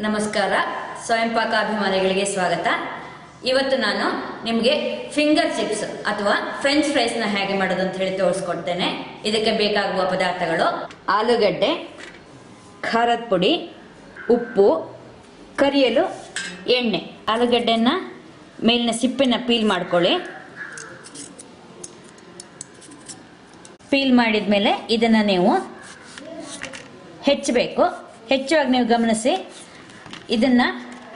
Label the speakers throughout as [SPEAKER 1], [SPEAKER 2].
[SPEAKER 1] ನಮಸ್ಕಾರ ಸ್ವಯಂ ಪಾಕ ಅಭಿಮಾನಿಗಳಿಗೆ ಸ್ವಾಗತ ಇವತ್ತು ನಾನು ನಿಮಗೆ ಫಿಂಗರ್ ಚಿಪ್ಸ್ ಅಥವಾ ಫ್ರೆಂಚ್ ಫ್ರೈಸ್ನ ಹೇಗೆ ಮಾಡೋದು ಅಂತ ಹೇಳಿ ತೋರಿಸ್ಕೊಡ್ತೇನೆ ಇದಕ್ಕೆ ಬೇಕಾಗುವ ಪದಾರ್ಥಗಳು ಆಲೂಗಡ್ಡೆ ಖಾರದ ಪುಡಿ ಉಪ್ಪು ಕರಿಯಲು ಎಣ್ಣೆ ಆಲೂಗಡ್ಡೆನ ಮೇಲಿನ ಸಿಪ್ಪೆನ ಪೀಲ್ ಮಾಡ್ಕೊಳ್ಳಿ ಪೀಲ್ ಮಾಡಿದ ಮೇಲೆ ಇದನ್ನು ನೀವು ಹೆಚ್ಚಬೇಕು ಹೆಚ್ಚುವಾಗಿ ನೀವು ಗಮನಿಸಿ ಇದನ್ನು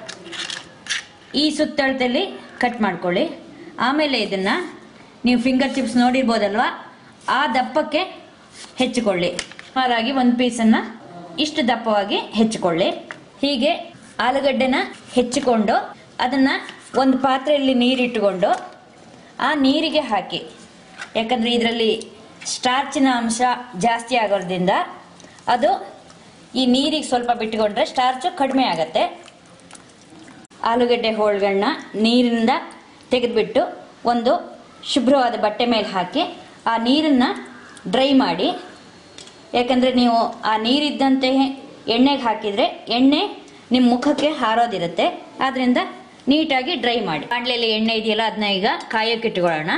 [SPEAKER 1] ಈ ಸುತ್ತಳದಲ್ಲಿ ಕಟ್ ಮಾಡ್ಕೊಳ್ಳಿ ಆಮೇಲೆ ಇದನ್ನು ನೀವು ಫಿಂಗರ್ ಚಿಪ್ಸ್ ನೋಡಿರ್ಬೋದಲ್ವಾ ಆ ದಪ್ಪಕ್ಕೆ ಹೆಚ್ಚಿಕೊಳ್ಳಿ ಸುಮಾರಾಗಿ ಒಂದು ಪೀಸನ್ನು ಇಷ್ಟು ದಪ್ಪವಾಗಿ ಹೆಚ್ಚಿಕೊಳ್ಳಿ ಹೀಗೆ ಆಲೂಗಡ್ಡೆನ ಹೆಚ್ಚಿಕೊಂಡು ಅದನ್ನು ಒಂದು ಪಾತ್ರೆಯಲ್ಲಿ ನೀರಿಟ್ಟುಕೊಂಡು ಆ ನೀರಿಗೆ ಹಾಕಿ ಯಾಕಂದರೆ ಇದರಲ್ಲಿ ಸ್ಟಾರ್ಚಿನ ಅಂಶ ಜಾಸ್ತಿ ಆಗೋದ್ರಿಂದ ಅದು ಈ ನೀರಿಗೆ ಸ್ವಲ್ಪ ಬಿಟ್ಟುಕೊಂಡ್ರೆ ಸ್ಟಾರ್ಚು ಕಡಿಮೆ ಆಗತ್ತೆ ಆಲೂಗಡ್ಡೆ ಹೋಳುಗಳನ್ನ ನೀರಿನಿಂದ ತೆಗೆದುಬಿಟ್ಟು ಒಂದು ಶುಭ್ರವಾದ ಬಟ್ಟೆ ಮೇಲೆ ಹಾಕಿ ಆ ನೀರನ್ನು ಡ್ರೈ ಮಾಡಿ ಯಾಕಂದರೆ ನೀವು ಆ ನೀರಿದ್ದಂತೆ ಎಣ್ಣೆಗೆ ಹಾಕಿದರೆ ಎಣ್ಣೆ ನಿಮ್ಮ ಮುಖಕ್ಕೆ ಹಾರೋದಿರುತ್ತೆ ಆದ್ದರಿಂದ ನೀಟಾಗಿ ಡ್ರೈ ಮಾಡಿ ಬಾಣಲೆಯಲ್ಲಿ ಎಣ್ಣೆ ಇದೆಯಲ್ಲ ಅದನ್ನ ಈಗ ಕಾಯೋಕೆ ಇಟ್ಕೊಳ್ಳೋಣ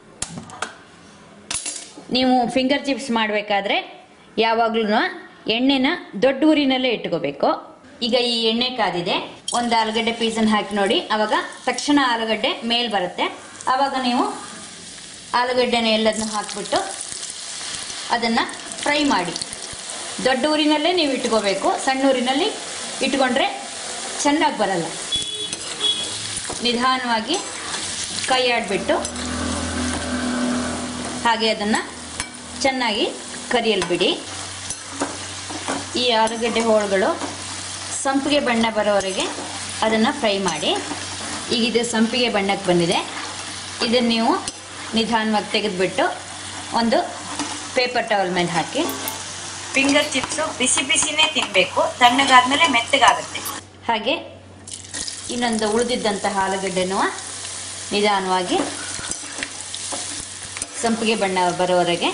[SPEAKER 1] ನೀವು ಫಿಂಗರ್ ಚಿಪ್ಸ್ ಮಾಡಬೇಕಾದ್ರೆ ಯಾವಾಗಲೂ ಎಣ್ಣೆನ ದೊಡ್ಡ ಊರಿನಲ್ಲೇ ಇಟ್ಕೋಬೇಕು ಈಗ ಈ ಎಣ್ಣೆ ಕಾದಿದೆ ಒಂದು ಆಲೂಗಡ್ಡೆ ಪೀಸನ್ನು ಹಾಕಿ ನೋಡಿ ಅವಾಗ ತಕ್ಷಣ ಆಲೂಗಡ್ಡೆ ಮೇಲ್ ಬರುತ್ತೆ ಆವಾಗ ನೀವು ಆಲೂಗಡ್ಡೆನ ಎಲ್ಲದನ್ನು ಹಾಕಿಬಿಟ್ಟು ಅದನ್ನು ಫ್ರೈ ಮಾಡಿ ದೊಡ್ಡ ಊರಿನಲ್ಲೇ ನೀವು ಇಟ್ಕೋಬೇಕು ಸಣ್ಣ ಊರಿನಲ್ಲಿ ಇಟ್ಕೊಂಡ್ರೆ ಚೆನ್ನಾಗಿ ಬರಲ್ಲ ನಿಧಾನವಾಗಿ ಕೈ ಆಡಿಬಿಟ್ಟು ಹಾಗೆ ಅದನ್ನು ಚೆನ್ನಾಗಿ ಕರಿಯಲು ಬಿಡಿ ಈ ಆಲೂಗಡ್ಡೆ ಹೋಳುಗಳು ಸಂಪಿಗೆ ಬಣ್ಣ ಬರೋವರೆಗೆ ಅದನ್ನು ಫ್ರೈ ಮಾಡಿ ಈಗ ಇದು ಸಂಪಿಗೆ ಬಣ್ಣಕ್ಕೆ ಬಂದಿದೆ ಇದನ್ನು ನೀವು ನಿಧಾನವಾಗಿ ತೆಗೆದುಬಿಟ್ಟು ಒಂದು ಪೇಪರ್ ಟವಲ್ ಮೇಲೆ ಹಾಕಿ ಫಿಂಗರ್ ಚಿಪ್ಸು ಬಿಸಿ ಬಿಸಿನೇ ತಿನ್ನಬೇಕು ತಣ್ಣಗಾದ್ಮೇಲೆ ಮೆತ್ತಗಾಗುತ್ತೆ ಹಾಗೆ ಇನ್ನೊಂದು ಉಳಿದಿದ್ದಂತಹ ಆಲೂಗಡ್ಡೆನೂ ನಿಧಾನವಾಗಿ ಸಂಪಿಗೆ ಬಣ್ಣ ಬರೋವರೆಗೆ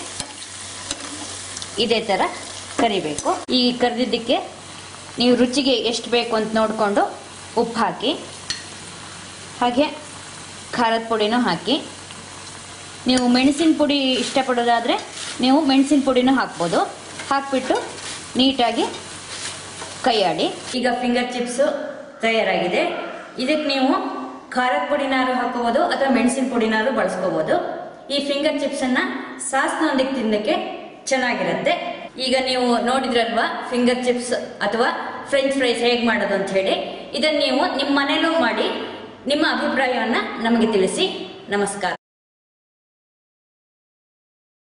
[SPEAKER 1] ಇದೇ ಥರ ಕರಿಬೇಕು ಈ ಕರಿದಿದ್ದಕ್ಕೆ ನೀವು ರುಚಿಗೆ ಎಷ್ಟು ಬೇಕು ಅಂತ ನೋಡಿಕೊಂಡು ಉಪ್ಪು ಹಾಕಿ ಹಾಗೆ ಖಾರದ ಪುಡಿನೂ ಹಾಕಿ ನೀವು ಮೆಣಸಿನ ಪುಡಿ ಇಷ್ಟಪಡೋದಾದರೆ ನೀವು ಮೆಣಸಿನ ಪುಡಿನೂ ಹಾಕ್ಬೋದು ಹಾಕ್ಬಿಟ್ಟು ನೀಟಾಗಿ ಕೈಯಾಡಿ ಈಗ ಫಿಂಗರ್ ಚಿಪ್ಸು ತಯಾರಾಗಿದೆ ಇದಕ್ಕೆ ನೀವು ಖಾರದ ಪುಡಿನಾರು ಹಾಕೋಬೋದು ಅಥವಾ ಮೆಣಸಿನ ಪುಡಿನಾರು ಬಳಸ್ಕೋಬೋದು ಈ ಫಿಂಗರ್ ಚಿಪ್ಸನ್ನು ಸಾಸ್ನೊಂದಿಗೆ ತಿನ್ನಕ್ಕೆ ಚೆನ್ನಾಗಿರುತ್ತೆ ಈಗ ನೀವು ನೋಡಿದ್ರಲ್ವಾ ಫಿಂಗರ್ ಚಿಪ್ಸ್ ಅಥವಾ ಫ್ರೆಂಚ್ ಫ್ರೈಸ್ ಹೇಗೆ ಮಾಡೋದು ಅಂತ ಹೇಳಿ ಇದನ್ನು ನೀವು ನಿಮ್ಮ ಮನೇಲೂ ಮಾಡಿ ನಿಮ್ಮ ಅಭಿಪ್ರಾಯವನ್ನು ನಮಗೆ ತಿಳಿಸಿ ನಮಸ್ಕಾರ